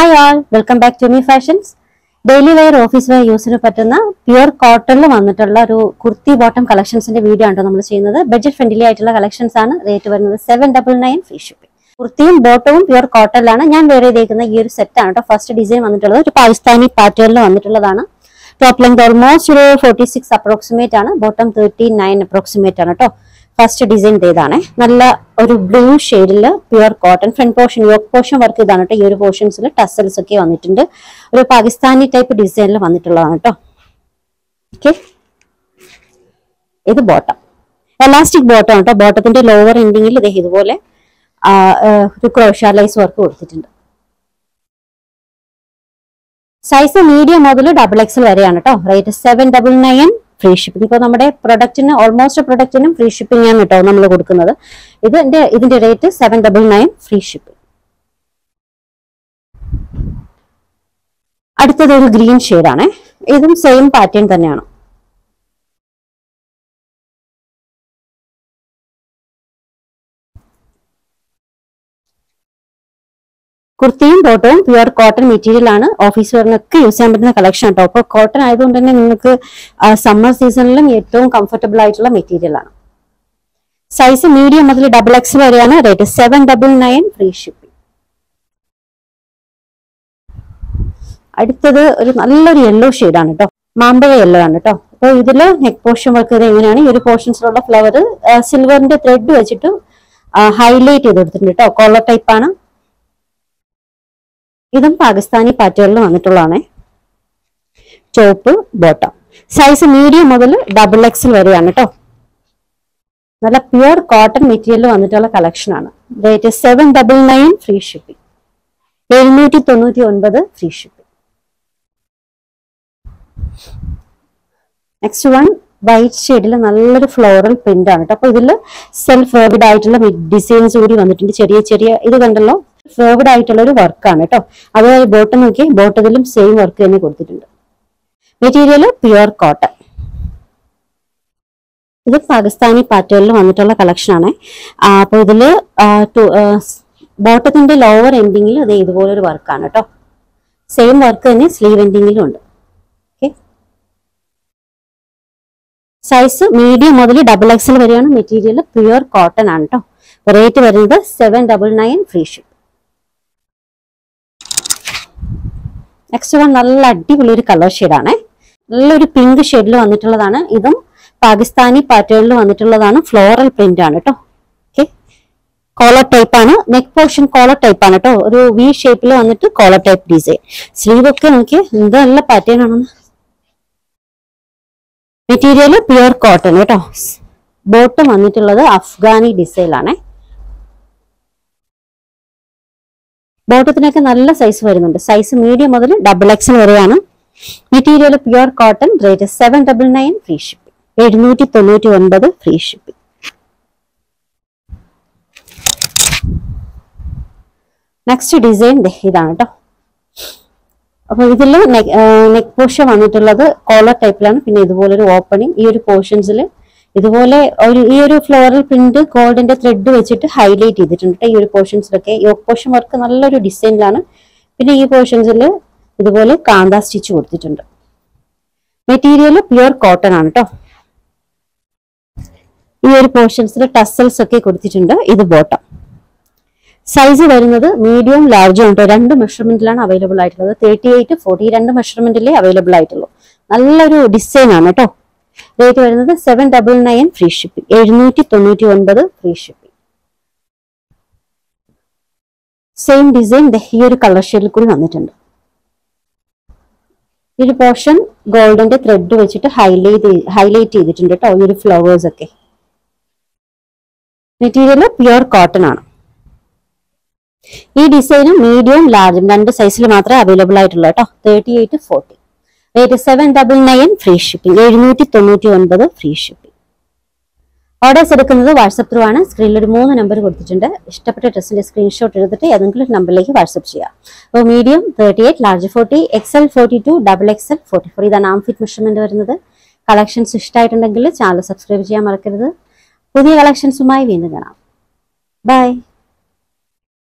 hi all welcome back to me fashions daily wear office wear യൂസിന് പറ്റുന്ന pure കോട്ടണിൽ വന്നിട്ടുള്ള ഒരു കുർത്തി ബോട്ടം കളക്ഷൻസിന്റെ വീഡിയോ ആണ് നമ്മൾ ചെയ്യുന്നത് ബഡ്ജറ്റ് ഫ്രണ്ട്ലി ആയിട്ടുള്ള കളക്ഷൻസ് ആണ് റേറ്റ് വരുന്നത് seven double nine free shipping കുർത്തിയും ബോട്ടവും പ്യുവർ കോട്ടണിലാണ് ഞാൻ വേറെ ചെയ്തേക്കുന്ന ഈ ഒരു സെറ്റ് ആണ് കേട്ടോ ഫസ്റ്റ് ഡിസൈൻ വന്നിട്ടുള്ളത് ഒരു പാകിസ്ഥാനി പാറ്റേണിൽ വന്നിട്ടുള്ളതാണ് ടോപ്പ് ലെങ്ത് ഓൾമോസ്റ്റ് ഒരു ഫോർട്ടി സിക്സ് അപ്രോക്സിമേറ്റ് ആണ് ബോട്ടം തേർട്ടി നയൻ അപ്രോക്സിമേറ്റ് ആണ് കേട്ടോ ഫസ്റ്റ് ഡിസൈൻ ഇതാണ് നല്ല ഒരു ബ്ലൂ ഷെയ്ഡിൽ pure cotton front portion yoke portion work ഇതാണ് കേട്ടോ ഈ ഒരു പോർഷൻസിൽ ടസൽസ് ഒക്കെ വന്നിട്ടുണ്ട് ഒരു പാകിസ്ഥാനി ടൈപ്പ് ഡിസൈനിൽ വന്നിട്ടുള്ളതാണ് കേട്ടോ ഓക്കെ ഇത് ബോട്ടം എലാസ്റ്റിക് ബോട്ടം കേട്ടോ ബോട്ടത്തിന്റെ ലോവർ എൻഡിങ്ങിൽ ഇതേ ഇതുപോലെ ആ, ആ, ഒരു ക്രോഷാലൈസ് വർക്ക് കൊടുത്തിട്ടുണ്ട് സൈസ് മീഡിയം മുതൽ ഡബിൾ എക്സൽ വരെയാണ് കേട്ടോ rate seven double nine free shipping ഇപ്പോൾ നമ്മുടെ പ്രൊഡക്റ്റിന് ഓൾമോസ്റ്റ് പ്രൊഡക്റ്റിനും ഫ്രീ ഷിപ്പിംഗ് ആണ് കേട്ടോ നമ്മൾ കൊടുക്കുന്നത് ഇതിന്റെ ഇതിന്റെ rate seven double nine free shipping അടുത്തത് ഒരു ഗ്രീൻ ആണ് ഇതും സെയിം പാറ്റേൺ തന്നെയാണ് കുർത്തിയും ബോട്ടവും പ്യുവർ കോട്ടൺ മെറ്റീരിയൽ ആണ് ഓഫീസ് വെയറിനൊക്കെ യൂസ് ചെയ്യാൻ പറ്റുന്ന കളക്ഷൻ കേട്ടോ അപ്പോൾ കോട്ടൺ ആയതുകൊണ്ട് തന്നെ നിങ്ങൾക്ക് സമ്മർ സീസണിലും ഏറ്റവും കംഫർട്ടബിൾ ആയിട്ടുള്ള മെറ്റീരിയൽ ആണ് സൈസ് മീഡിയം മുതൽ ഡബിൾ എക്സ് വരെയാണ് rate seven double nine free shipping അടുത്തത് ഒരു നല്ലൊരു യെല്ലോ ആണ് കേട്ടോ മാമ്പഴ യെല്ലോ ആണ് കേട്ടോ അപ്പോൾ ഇതില് നെക്ക് പോർഷൻ വർക്ക് ചെയ്ത് എങ്ങനെയാണ് ഈ ഒരു പോർഷൻസിലുള്ള ഫ്ലവർ സിൽവറിന്റെ ത്രെഡ് വെച്ചിട്ട് ഹൈലൈറ്റ് ചെയ്ത് കൊടുത്തിട്ടുണ്ട് കേട്ടോ കോളർ ടൈപ്പ് ആണ് ഇതും പാകിസ്ഥാനി പാറ്റേണിൽ വന്നിട്ടുള്ളതാണ് ചോപ്പ് ബോട്ടം സൈസ് മീഡിയം മുതൽ ഡബിൾ എക്സൽ വരെയാണ് കേട്ടോ നല്ല പ്യുവർ കോട്ടൺ മെറ്റീരിയൽ വന്നിട്ടുള്ള കളക്ഷൻ ആണ് rate seven double nine free shipping എഴുന്നൂറ്റി തൊണ്ണൂറ്റി ഒൻപത് free shipping next one white ഷെയ്ഡിൽ നല്ലൊരു ഫ്ലോറൽ പ്രിന്റ് ആണ് കേട്ടോ അപ്പൊ ഇതിൽ സെൽഫ് വേർഡ് ആയിട്ടുള്ള ഡിസൈൻസ് കൂടി വന്നിട്ടുണ്ട് ചെറിയ ചെറിയ ഇത് കണ്ടല്ലോ വേർഡ് ആയിട്ടുള്ള ഒരു വർക്കാണ് കേട്ടോ അതുപോലെ ബോട്ടം നോക്കി ബോട്ടത്തിലും സെയിം വർക്ക് തന്നെ കൊടുത്തിട്ടുണ്ട് മെറ്റീരിയൽ പ്യുവർ കോട്ടൺ ഇത് പാകിസ്ഥാനി പാറ്റേണിൽ വന്നിട്ടുള്ള കളക്ഷൻ ആണ് അപ്പോൾ ഇതില് ബോട്ടത്തിന്റെ ലോവർ എൻഡിങ്ങിൽ അത് ഇതുപോലെ ഒരു വർക്കാണ് കേട്ടോ സെയിം വർക്ക് തന്നെ സ്ലീവ് എൻഡിങ്ങിലും ഉണ്ട് ഓക്കെ സൈസ് മീഡിയം മുതൽ ഡബിൾ എക്സൽ വരെയാണ് മെറ്റീരിയൽ പ്യുവർ കോട്ടൺ ആണ് കേട്ടോ റേറ്റ് വരുന്നത് seven double nine free ship next one നല്ല അടിപൊളി ഒരു കളർ ഷെയ്ഡാണ് നല്ലൊരു പിങ്ക് ഷെയ്ഡിൽ വന്നിട്ടുള്ളതാണ് ഇതും പാകിസ്ഥാനി പാറ്റേണിൽ വന്നിട്ടുള്ളതാണ് ഫ്ലോറൽ പ്രിന്റ് ആണ് കേട്ടോ ഓക്കെ കോളർ ടൈപ്പ് ആണ് നെക്ക് പോർഷൻ കോളർ ടൈപ്പ് ആണ് കേട്ടോ ഒരു വി ഷേപ്പിൽ വന്നിട്ട് കോളർ ടൈപ്പ് ഡിസൈൻ സ്ലീവ് ഒക്കെ നോക്കി എന്ത് നല്ല പാറ്റേൺ ആണെന്ന് മെറ്റീരിയൽ പ്യുവർ കോട്ടൺ കേട്ടോ ബോട്ടം വന്നിട്ടുള്ളത് അഫ്ഗാനി ഡിസൈനിലാണേ ബോട്ടത്തിനൊക്കെ നല്ല സൈസ് വരുന്നുണ്ട് സൈസ് മീഡിയം മുതൽ ഡബിൾ എക്സൽ വരെയാണ് material pure cotton rate seven double nine free shipping എഴുന്നൂറ്റി തൊണ്ണൂറ്റി ഒൻപത് ഫ്രീ ഷിപ്പിംഗ് നെക്സ്റ്റ് ഡിസൈൻ ഇതാണ് കേട്ടോ അപ്പൊ ഇതിൽ നെക്ക് പോർഷൻ വന്നിട്ടുള്ളത് കോളർ ടൈപ്പിലാണ് പിന്നെ ഇതുപോലെ ഒരു ഓപ്പണിംഗ് ഈ ഒരു പോർഷൻസിൽ ഇതുപോലെ ഒരു ഈ ഒരു ഫ്ലോറൽ പ്രിന്റ് ഗോൾഡിന്റെ ത്രെഡ് വെച്ചിട്ട് ഹൈലൈറ്റ് ചെയ്തിട്ടുണ്ട് ട്ടോ ഈ ഒരു പോർഷൻസിലൊക്കെ യോക്ക് പോർഷൻ വർക്ക് നല്ലൊരു ഡിസൈനിലാണ് പിന്നെ ഈ പോർഷൻസിൽ ഇതുപോലെ കാന്ത സ്റ്റിച്ച് കൊടുത്തിട്ടുണ്ട് മെറ്റീരിയൽ പ്യുവർ കോട്ടൺ ആണ് കേട്ടോ ഈ ഒരു പോർഷൻസിൽ ടസൽസ് ഒക്കെ കൊടുത്തിട്ടുണ്ട് ഇത് ബോട്ടം സൈസ് വരുന്നത് മീഡിയം ലാർജും ഉണ്ട് രണ്ട് മെഷർമെന്റിലാണ് അവൈലബിൾ ആയിട്ടുള്ളത് തേർട്ടി എയ്റ്റ് ഫോർട്ടി രണ്ട് മെഷർമെന്റിലേ അവൈലബിൾ ആയിട്ടുള്ളൂ നല്ലൊരു ഡിസൈൻ ആണ് കേട്ടോ റേറ്റ് വരുന്നത് seven double nine free shipping എഴുന്നൂറ്റി തൊണ്ണൂറ്റി ഒൻപത് ഫ്രീ ഷിപ്പിംഗ് സെയിം ഡിസൈൻ ഈ ഒരു കളർ ഷെയ്ഡിൽ കൂടി വന്നിട്ടുണ്ട് ഈ ഒരു പോർഷൻ ഗോൾഡിന്റെ ത്രെഡ് വെച്ചിട്ട് ഹൈലൈറ്റ് ഹൈലൈറ്റ് ചെയ്തിട്ടുണ്ട് കേട്ടോ ഈ ഒരു ഫ്ലവേഴ്സ് ഒക്കെ മെറ്റീരിയൽ പ്യുവർ കോട്ടൺ ആണ് ഈ ഡിസൈനും മീഡിയം ലാർജും രണ്ട് സൈസിൽ മാത്രമേ അവൈലബിൾ ആയിട്ടുള്ളൂ കേട്ടോ thirty eight forty rate seven double nine free shipping എഴുന്നൂറ്റി തൊണ്ണൂറ്റി ഒൻപത് ഫ്രീ ഷിപ്പിംഗ് ഓർഡേഴ്സ് എടുക്കുന്നത് വാട്സപ്പ് ത്രൂ ആണ് സ്ക്രീനിൽ ഒരു മൂന്ന് നമ്പർ കൊടുത്തിട്ടുണ്ട് ഇഷ്ടപ്പെട്ട ഡ്രസ്സിന്റെ സ്ക്രീൻഷോട്ട് എടുത്തിട്ട് ഏതെങ്കിലും ഒരു നമ്പറിലേക്ക് വാട്സപ്പ് ചെയ്യാം അപ്പോൾ medium thirty eight large forty XL forty two double XL forty four ഇതാണ് ആം ഫിറ്റ് മെഷർമെന്റ് വരുന്നത് കളക്ഷൻസ് ഇഷ്ടമായിട്ടുണ്ടെങ്കിൽ ചാനൽ സബ്സ്ക്രൈബ് ചെയ്യാൻ മറക്കരുത് പുതിയ കളക്ഷൻസുമായി വീണ്ടും കാണാം ബൈ